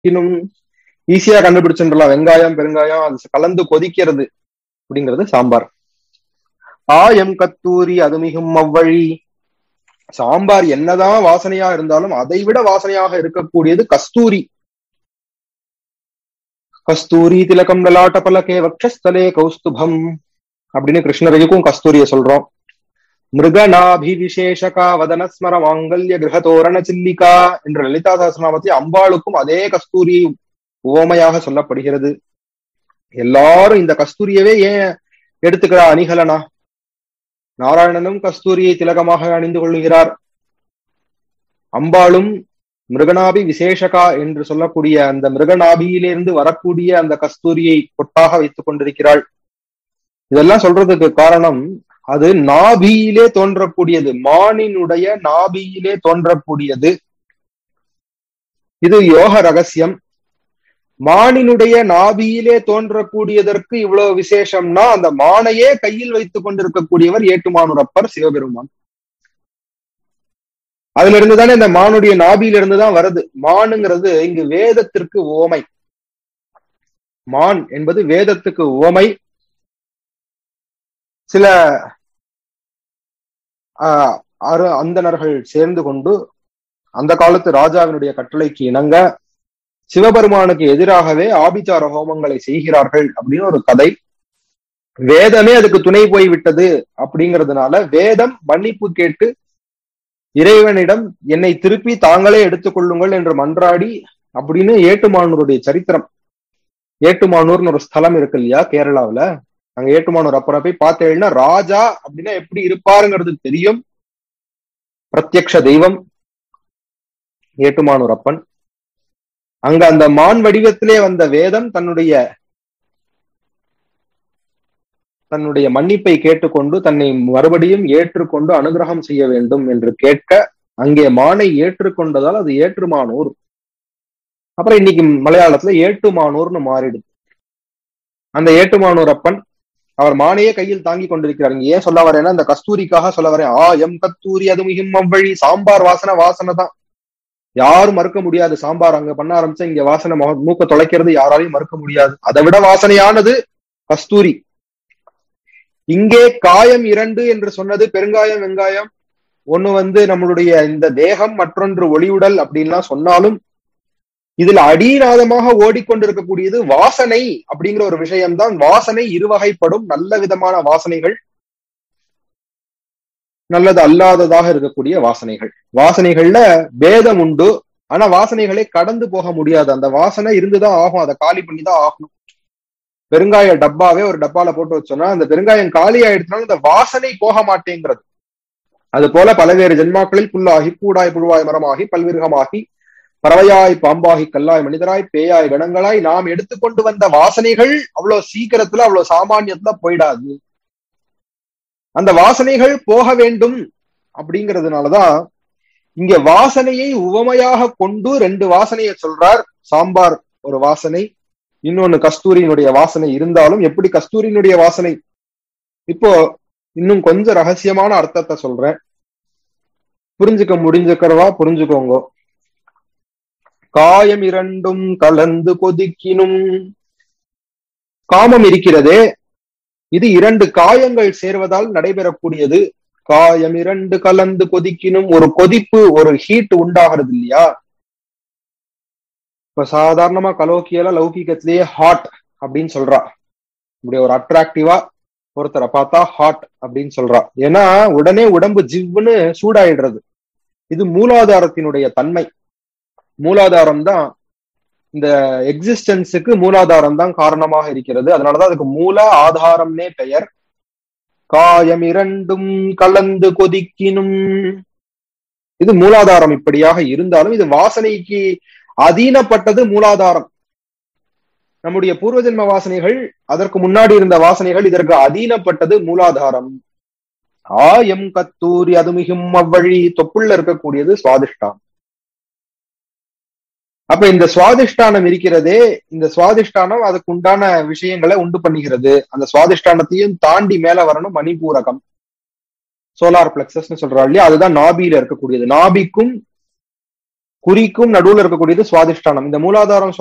இன்னும் ஈஸியா கண்டுபிடிச்சுடலாம் வெங்காயம் பெருங்காயம் அது கலந்து கொதிக்கிறது அப்படிங்கிறது சாம்பார் ஆயம் கத்தூரி அது மிகும் அவ்வழி சாம்பார் என்னதான் வாசனையா இருந்தாலும் அதை விட வாசனையாக இருக்கக்கூடியது கஸ்தூரி கஸ்தூரி திலகம் லலாட்ட பலகே வக்ஷஸ்தலே கௌஸ்துபம் அப்படின்னு கிருஷ்ணரையும் கஸ்தூரிய சொல்றோம் மிருகநாபி விசேஷகா வதனஸ்மர மாங்கல்ய கிரகதோரண சில்லிகா என்ற லலிதா சகசிரநாமத்தை அம்பாளுக்கும் அதே கஸ்தூரி உவமையாக சொல்லப்படுகிறது எல்லாரும் இந்த கஸ்தூரியவே ஏன் எடுத்துக்கிறா அணிகலனா நாராயணனும் கஸ்தூரியை திலகமாக அணிந்து கொள்ளுகிறார் அம்பாளும் மிருகநாபி விசேஷகா என்று சொல்லக்கூடிய அந்த மிருகநாபியிலிருந்து வரக்கூடிய அந்த கஸ்தூரியை பொட்டாக வைத்துக் கொண்டிருக்கிறாள் இதெல்லாம் சொல்றதுக்கு காரணம் அது நாபியிலே தோன்றக்கூடியது மானினுடைய நாபியிலே தோன்றக்கூடியது இது யோக ரகசியம் மானினுடைய நாபியிலே தோன்றக்கூடியதற்கு இவ்வளவு விசேஷம்னா அந்த மானையே கையில் வைத்துக் கொண்டிருக்கக்கூடியவர் ஏட்டுமானுரப்பர் சிவபெருமான் அதுல இருந்துதானே இந்த மானுடைய நாபியில இருந்துதான் வருது மானுங்கிறது இங்கு வேதத்திற்கு ஓமை மான் என்பது வேதத்துக்கு ஓமை சில ஆஹ் அரு அந்தணர்கள் சேர்ந்து கொண்டு அந்த காலத்து ராஜாவினுடைய கட்டளைக்கு இணங்க சிவபெருமானுக்கு எதிராகவே ஆபிச்சார ஹோமங்களை செய்கிறார்கள் அப்படின்னு ஒரு கதை வேதமே அதுக்கு துணை போய் விட்டது அப்படிங்கிறதுனால வேதம் மன்னிப்பு கேட்டு இறைவனிடம் என்னை திருப்பி தாங்களே எடுத்துக்கொள்ளுங்கள் என்று மன்றாடி அப்படின்னு ஏட்டுமானூருடைய சரித்திரம் ஏட்டுமானூர்னு ஒரு ஸ்தலம் இருக்கு இல்லையா கேரளாவுல அங்க ஏட்டுமானூர் அப்புறம் போய் பார்த்தேன்னா ராஜா அப்படின்னா எப்படி இருப்பாருங்கிறது தெரியும் பிரத்யக்ஷ தெய்வம் ஏட்டுமானூர் அப்பன் அங்க அந்த மான் வடிவத்திலே வந்த வேதம் தன்னுடைய தன்னுடைய மன்னிப்பை கேட்டுக்கொண்டு தன்னை மறுபடியும் ஏற்றுக்கொண்டு அனுகிரகம் செய்ய வேண்டும் என்று கேட்க அங்கே மானை ஏற்றுக்கொண்டதால் அது ஏற்றுமானூர் அப்புறம் இன்னைக்கு மலையாளத்துல ஏட்டுமானூர்னு மாறிடுது அந்த ஏட்டுமானூர் அப்பன் அவர் மானையே கையில் தாங்கி கொண்டிருக்கிறார் இங்க ஏன் சொல்ல வரேன்னா இந்த கஸ்தூரிக்காக சொல்ல வரேன் ஆ எம் கத்தூரி அது மிகும் அவ்வழி சாம்பார் வாசனை வாசனை தான் யாரும் மறுக்க முடியாது சாம்பார் அங்க பண்ண ஆரம்பிச்சா இங்க வாசனை மூக்க தொலைக்கிறது யாராலையும் மறுக்க முடியாது அதை விட வாசனையானது கஸ்தூரி இங்கே காயம் இரண்டு என்று சொன்னது பெருங்காயம் வெங்காயம் ஒண்ணு வந்து நம்மளுடைய இந்த தேகம் மற்றொன்று ஒளியுடல் அப்படின்லாம் சொன்னாலும் இதுல அடிநாதமாக ஓடிக்கொண்டிருக்கக்கூடியது வாசனை அப்படிங்கிற ஒரு விஷயம்தான் வாசனை இருவகைப்படும் நல்ல விதமான வாசனைகள் நல்லது அல்லாததாக இருக்கக்கூடிய வாசனைகள் வாசனைகள்ல பேதம் உண்டு ஆனா வாசனைகளை கடந்து போக முடியாது அந்த வாசனை இருந்துதான் ஆகும் அதை காலி பண்ணி தான் ஆகணும் பெருங்காய டப்பாவே ஒரு டப்பால போட்டு வச்சோம்னா அந்த பெருங்காயம் காலி ஆயிடுச்சுனாலும் அந்த வாசனை போக மாட்டேங்கிறது அது போல பல்வேறு ஜென்மாக்களில் புல்லாகி பூடாய் புழுவாய் மரமாகி பல்விருகமாகி பறவையாய் பாம்பாகி கல்லாய் மனிதராய் பேயாய் கணங்களாய் நாம் எடுத்துக்கொண்டு வந்த வாசனைகள் அவ்வளவு சீக்கிரத்துல அவ்வளவு சாமானியத்துல போயிடாது அந்த வாசனைகள் போக வேண்டும் அப்படிங்கிறதுனாலதான் இங்க வாசனையை உவமையாக கொண்டு ரெண்டு வாசனையை சொல்றார் சாம்பார் ஒரு வாசனை இன்னொன்னு கஸ்தூரியினுடைய வாசனை இருந்தாலும் எப்படி கஸ்தூரியினுடைய வாசனை இப்போ இன்னும் கொஞ்சம் ரகசியமான அர்த்தத்தை சொல்றேன் புரிஞ்சுக்க முடிஞ்சுக்கிறவா புரிஞ்சுக்கோங்க காயம் இரண்டும் கலந்து கொதிக்கினும் காமம் இருக்கிறதே இது இரண்டு காயங்கள் சேர்வதால் நடைபெறக்கூடியது காயம் இரண்டு கலந்து கொதிக்கினும் ஒரு கொதிப்பு ஒரு ஹீட் உண்டாகிறது இல்லையா இப்ப சாதாரணமா கலோக்கியல லௌகிகத்திலேயே ஹாட் அப்படின்னு சொல்றா இப்படி ஒரு அட்ராக்டிவா ஒருத்தரை பார்த்தா ஹாட் அப்படின்னு சொல்றா ஏன்னா உடனே உடம்பு ஜிவ்னு சூடாயிடுறது இது மூலாதாரத்தினுடைய தன்மை மூலாதாரம் தான் இந்த எக்ஸிஸ்டன்ஸுக்கு மூலாதாரம் தான் காரணமாக இருக்கிறது அதனாலதான் அதுக்கு மூல ஆதாரம்னே பெயர் காயம் இரண்டும் கலந்து கொதிக்கினும் இது மூலாதாரம் இப்படியாக இருந்தாலும் இது வாசனைக்கு அதீனப்பட்டது மூலாதாரம் நம்முடைய பூர்வ ஜென்ம வாசனைகள் அதற்கு முன்னாடி இருந்த வாசனைகள் இதற்கு அதீனப்பட்டது மூலாதாரம் ஆயம் கத்தூரி அது மிகும் அவ்வழி தொப்புள்ள இருக்கக்கூடியது சுவாதிஷ்டானம் அப்ப இந்த சுவாதிஷ்டானம் இருக்கிறதே இந்த சுவாதிஷ்டானம் அதுக்கு உண்டான விஷயங்களை உண்டு பண்ணுகிறது அந்த சுவாதிஷ்டானத்தையும் தாண்டி மேல வரணும் மணிபூரகம் சோலார் பிளக்சஸ்னு சொல்றா இல்லையா அதுதான் நாபியில இருக்கக்கூடியது நாபிக்கும் குறிக்கும் நடுவுல இருக்கக்கூடியது சுவாதிஷ்டானம் இந்த மூலாதாரம்